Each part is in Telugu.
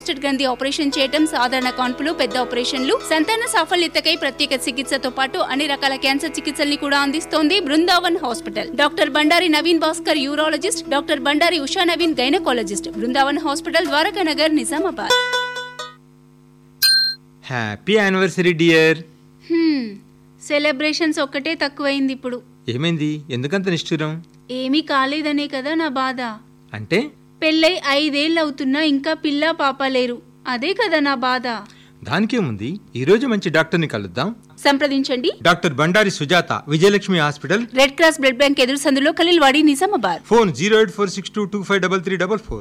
ప్రాస్టేట్ గ్రంథి ఆపరేషన్ చేయటం సాధారణ కాన్పులు పెద్ద ఆపరేషన్లు సంతాన సాఫల్యతకై ప్రత్యేక చికిత్సతో పాటు అన్ని రకాల క్యాన్సర్ చికిత్సల్ని కూడా అందిస్తోంది Brindavan hospital doctor Bandari Naveen Bhaskar urologist doctor Bandari Usha Naveen gynaecologist Brindavan hospital Dwaraka Nagar Nizamabad happy anniversary dear hmm, celebrations ఒక్కటే తక్కువైంది ఇప్పుడు ఏమైంది ఎందుకంత నిష్ఠురం ఏమీ కాలేదనే కదా నా బాధ అంటే పెళ్ళై ఐదేళ్ళు అవుతున్నా ఇంకా పిల్ల పాప లేరు అదే కదా నా బాధ దానికేముంది ఈ రోజు మంచి డాక్టర్ని కలుద్దాం సంప్రదించండి doctor Bandari Sujatha Vijayalakshmi hospital red cross blood bank ఎదురు సందులో Khaleelwadi Nizamabad phone zero eight four six two two five double three double four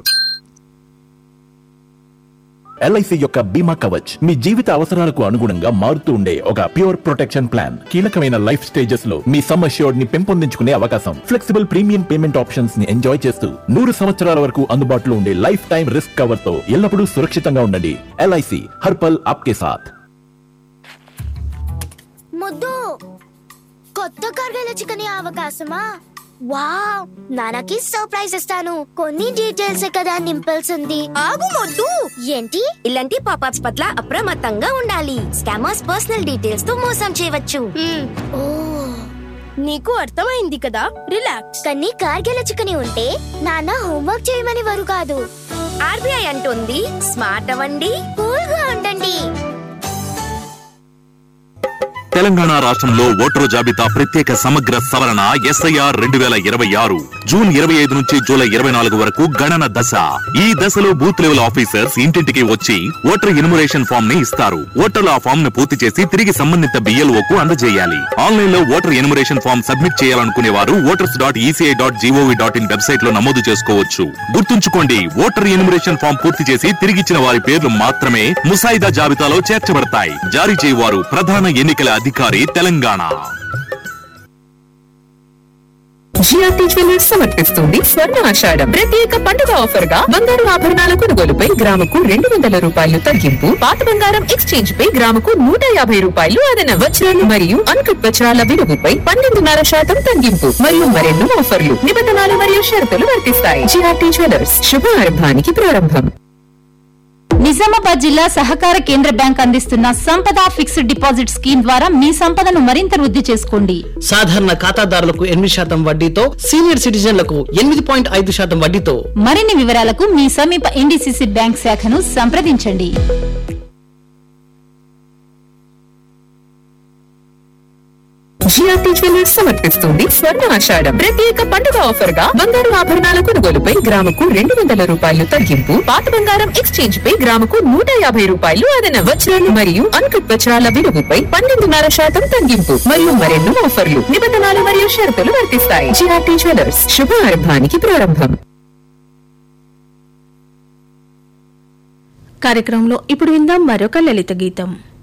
LIC యొక్క బీమా కవచ్ మీ జీవిత అవసరాలకు అనుగుణంగా మారుతూ ఉండే ఒక ప్యూర్ ప్రొటెక్షన్ ప్లాన్ కీలకమైన లైఫ్ స్టేజెస్ లో మీ సమ్ అష్యూర్డ్ ని పెంపొందించుకునే అవకాశం ఫ్లెక్సిబుల్ ప్రీమియం పేమెంట్ ఆప్షన్స్ ని ఎంజాయ్ చేస్తూ నూరు సంవత్సరాల వరకు అందుబాటులో ఉండే లైఫ్ టైం రిస్క్ కవర్ తో ఎల్లప్పుడూ సురక్షితంగా ఉండండి ఎల్ఐసి హర్పల్ ఆప్కే సాథ్ ముద్దు కొత్త కర్గల చికెన్ అవకాశమా వావ్ నాన్నకి సర్ప్రైజ్ ఇస్తాను కొన్ని డీటెయిల్స్ కదా నింపాల్సింది ఆగు మొద్దు ఏంటి ఇలాంటి పాపాప్స్ పట్ల అప్రమత్తంగా ఉండాలి స్కామర్స్ పర్సనల్ డీటెయిల్స్ తో మోసం చేయవచ్చు ఓ నీకు అర్థమైంది కదా రిలాక్స్ కానీ కార్గిల చికెన్ ఉంటే నాన్న హోంవర్క్ చేయమని వారు కాదు ఆర్బీఐ అంటుంది స్మార్ట్ అవ్వండి కూల్ గా ఉండండి తెలంగాణ రాష్ట్రంలో ఓటరు జాబితా ప్రత్యేక సమగ్ర సవరణ ఎస్ఐఆర్ రెండు వేల ఇరవై ఆరు జూన్ ఇరవై ఐదు నుంచి జూలై ఇరవై నాలుగు వరకు గణన దశ ఈ దశలో బూత్ లెవెల్ ఆఫీసర్స్ ఇంటింటికి వచ్చి ఓటర్ ఇనుమరేషన్ ఫామ్ ని ఇస్తారు ఓటర్లు ఆ ఫామ్ ను పూర్తి చేసి తిరిగి సంబంధిత బిఎల్ఓ కు అందజేయాలి ఆన్లైన్ లో ఓటర్ ఎనుమరేషన్ ఫామ్ సబ్మిట్ చేయాలనుకునే వారు voters dot ECI dot GOV dot in website లో నమోదు చేసుకోవచ్చు గుర్తుంచుకోండి ఓటర్ ఎనుమరేషన్ ఫామ్ పూర్తి చేసి తిరిగిచ్చిన వారి పేర్లు మాత్రమే ముసాయిదా జాబితాలో చేర్చబడతాయి జారీ చేయవారు ప్రధాన ఎన్నికల అధికారి తెలంగాణ జిఆర్టీ జ్యువెలర్స్ సమర్పిస్తుంది స్వర్ణ ఆషాఢం ప్రత్యేక పండుగ ఆఫర్ గా బంగారు ఆభరణాల కొనుగోలుపై గ్రాముకు రెండు వందల రూపాయలు తగ్గింపు పాత బంగారం ఎక్స్చేంజ్ పై గ్రాముకు నూట యాభై రూపాయలు అదన వజ్రాలు మరియు అన్కట్ వజ్రాల విలువపై పన్నెండున్నర శాతం తగ్గింపు మరియు మరెన్నో ఆఫర్లు నిబంధనలు మరియు షరతులు వర్తిస్తాయి జిఆర్టీ జ్యువెలర్స్ శుభారంభానికి ప్రారంభం నిజామాబాద్ జిల్లా సహకార కేంద్ర బ్యాంక్ అందిస్తున్న సంపద ఫిక్స్డ్ డిపాజిట్ స్కీమ్ ద్వారా మీ సంపదను మరింత వృద్ధి చేసుకోండి సాధారణ ఖాతాదారులకు ఎనిమిది శాతం వడ్డీతో సీనియర్ సిటిజన్లకు ఎనిమిది పాయింట్ ఐదు శాతం వడ్డీతో మరిన్ని వివరాలకు మీ సమీప ఎన్డీసీసీ బ్యాంక్ శాఖను సంప్రదించండి జిఆర్టీ జ్యువెలర్స్ సమర్పిస్తుంది స్వర్ణ ఆషాఢం ప్రత్యేక పండుగ ఆఫర్ గా బంగారు ఆభరణాల కొనుగోలుపై గ్రాముకు రెండు వందల రూపాయలు తగ్గింపు పాత బంగారం ఎక్స్చేంజ్ పై గ్రాముకు నూట యాభై రూపాయలు అదన వజ్రాలు మరియు అన్కట్ వజ్రాల విలువపై పన్నెండున్నర శాతం తగ్గింపు మరియు మరెన్నో ఆఫర్లు నిబంధనలు మరియు షరతులు వర్తిస్తాయి జిఆర్టీ జ్యువెలర్స్ శుభారంభానికి ప్రారంభం కార్యక్రమంలో ఇప్పుడు విందాం మరొక లలిత గీతం